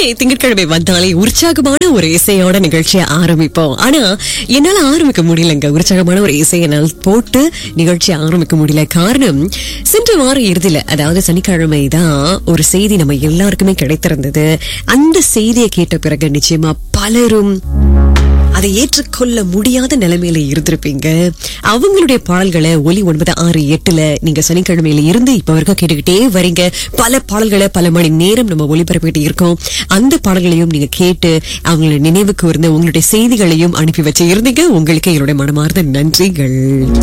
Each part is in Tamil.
திங்கட்கிழமை வந்தாலே உற்சாகமான ஒரு இசையோட நிகழ்ச்சியை ஆரம்பிப்போம் ஆனா என்னால ஆரம்பிக்க முடியலங்க உற்சாகமான ஒரு இசையை என்னால் போட்டு நிகழ்ச்சியை ஆரம்பிக்க முடியல காரணம் சென்ற வார இறுதியில அதாவது சனிக்கிழமை தான் ஒரு செய்தி நம்ம எல்லாருக்குமே கிடைத்திருந்தது அந்த செய்தியை கேட்ட பிறகு நிச்சயமா பலரும் அதை ஏற்றுக்கொள்ள முடியாத நிலைமையில இருந்திருப்பீங்க அவங்களுடைய பாடல்களை ஒலி ஒன்பது ஆறு எட்டுல நீங்க சனிக்கிழமையில இருந்து இப்ப வரைக்கும் கேட்டுக்கிட்டே வரீங்க பல பாடல்களை பல மணி நேரம் நம்ம ஒளிபரப்பிட்டு இருக்கோம் அந்த பாடல்களையும் நீங்க கேட்டு அவங்களோட நினைவுக்கு இருந்த உங்களுடைய செய்திகளையும் அனுப்பி வச்சு இருந்தீங்க உங்களுக்கு என்னுடைய மனமார்ந்த நன்றிகள்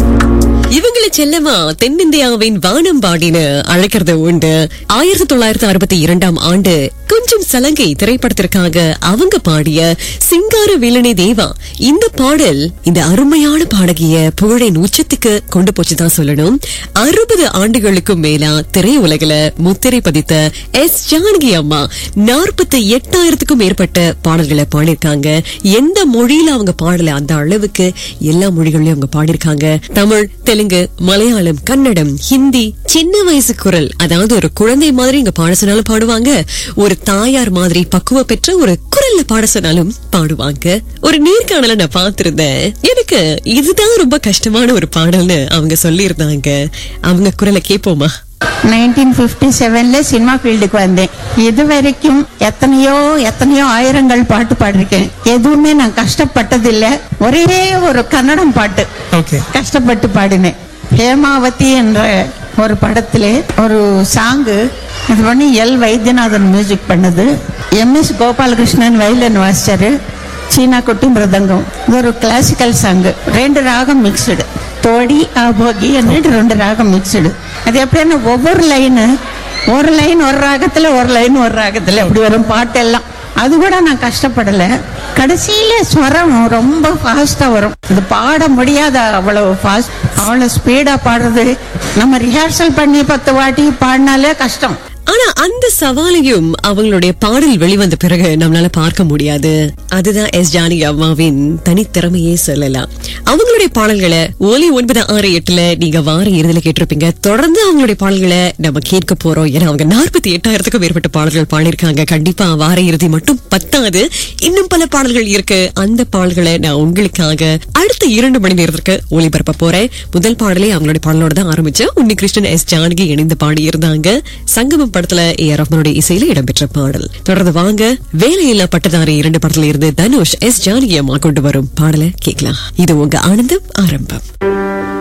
இவங்களை செல்லமா தென்னிந்தியாவின் வானம்பாடின்னு அழைக்கிறது உண்டு ஆயிரத்தி தொள்ளாயிரத்தி அறுபத்தி இரண்டாம் ஆண்டு கொஞ்சம் சலங்கை திரைப்படத்திற்காக அவங்க பாடிய சிங்கார வேலனை தேவா இந்த பாடல் இந்த அருமையான பாடகிய புகழின் உச்சத்துக்கு கொண்டு போச்சுதான் சொல்லணும் அறுபது ஆண்டுகளுக்கும் மேலா திரையுலகில முத்திரை பதித்த எஸ் ஜானகி அம்மா நாற்பத்தி எட்டாயிரத்துக்கும் மேற்பட்ட பாடல்களை பாடியிருக்காங்க எந்த மொழியில அவங்க பாடல அந்த அளவுக்கு எல்லா மொழிகளையும் அவங்க பாடியிருக்காங்க தமிழ் தெலுங்கு மலையாளம் கன்னடம் ஹிந்தி சின்ன வயசு குரல் அதாவது ஒரு குழந்தை மாதிரி இங்க பாட சொன்னாலும் பாடுவாங்க ஒரு தாயார் மாதிரி பக்குவ பெற்ற ஒரு குரல்ல பாட சொன்னாலும் பாடுவாங்க ஒரு நேர்காணல நான் பார்த்திருந்தேன் எனக்கு இதுதான் ரொம்ப கஷ்டமான ஒரு பாடல்னு அவங்க சொல்லியிருந்தாங்க அவங்க குரலை கேட்போமா நைன்டீன் பிப்டி செவன்ல சினிமா ஃபீல்டுக்கு வந்தேன் இது வரைக்கும் எத்தனையோ எத்தனையோ ஆயிரங்கள் பாட்டு பாடிருக்கேன் எதுவுமே நான் கஷ்டப்பட்டதில்ல ஒரே ஒரு கன்னடம் பாட்டு ஓகே கஷ்டப்பட்டு பாடினேன் ஹேமாவதி என்ற ஒரு படத்திலே ஒரு சாங்கு இது பண்ணி எல் வைத்தியநாதன் மியூசிக் பண்ணது எம் எஸ் கோபாலகிருஷ்ணன் வயலின் வாசிச்சாரு சீனா கொட்டி மிருதங்கம் இது ஒரு கிளாசிக்கல் சாங்கு ரெண்டு ராகம் மிக்சடு தோடி ஆபோகி என்று ரெண்டு ராகம் மிக்சடு அது எப்படின்னா ஒவ்வொரு லைனு ஒரு லைன் ஒரு ராகத்துல ஒரு லைன் ஒரு ராகத்துல அப்படி வரும் பாட்டெல்லாம் அது கூட நான் கஷ்டப்படல கடைசியில ஸ்வரம் ரொம்ப ஃபாஸ்டா வரும் இது பாட முடியாத அவ்வளவு ஃபாஸ்ட் அவ்வளவு ஸ்பீடா பாடுறது நம்ம ரிஹர்சல் பண்ணி பத்து வாட்டி பாடினாலே கஷ்டம் ஆனா அந்த சவாலையும் அவங்களுடைய பாடல் வெளிவந்த பிறகு நம்மளால பார்க்க முடியாது அதுதான் எஸ் ஜானகி அம்மாவின் தனித்திறமையே சொல்லலாம் அவங்களுடைய பாடல்களை ஒலி ஒன்பது ஆறு எட்டுல நீங்க வார இறுதியில கேட்டிருப்பீங்க தொடர்ந்து அவங்களுடைய பாடல்களை நம்ம கேட்க போறோம் ஏன்னா அவங்க நாற்பத்தி எட்டாயிரத்துக்கும் மேற்பட்ட பாடல்கள் பாடியிருக்காங்க கண்டிப்பா வார இறுதி மட்டும் பத்தாது இன்னும் பல பாடல்கள் இருக்கு அந்த பாடல்களை நான் உங்களுக்காக அடுத்த இரண்டு மணி நேரத்திற்கு ஒளிபரப்ப போறேன் முதல் பாடலே அவங்களுடைய பாடலோட தான் ஆரம்பிச்சேன் உன்னி கிருஷ்ணன் எஸ் ஜானகி இணைந்து பாடி இருந்தாங்க சங்கமம் படத்துல ஏ ஆர் ரஹ்மானுடைய இசையில இடம்பெற்ற பாடல் தொடர்ந்து வாங்க வேலையில்லா பட்டதாரி இரண்டு படத்துல இருந்து தனுஷ் எஸ் ஜானகி அம்மா கொண்டு வரும் பாடலை கேட்கலாம் இது உங்க ஆனந்தம் ஆரம்பம்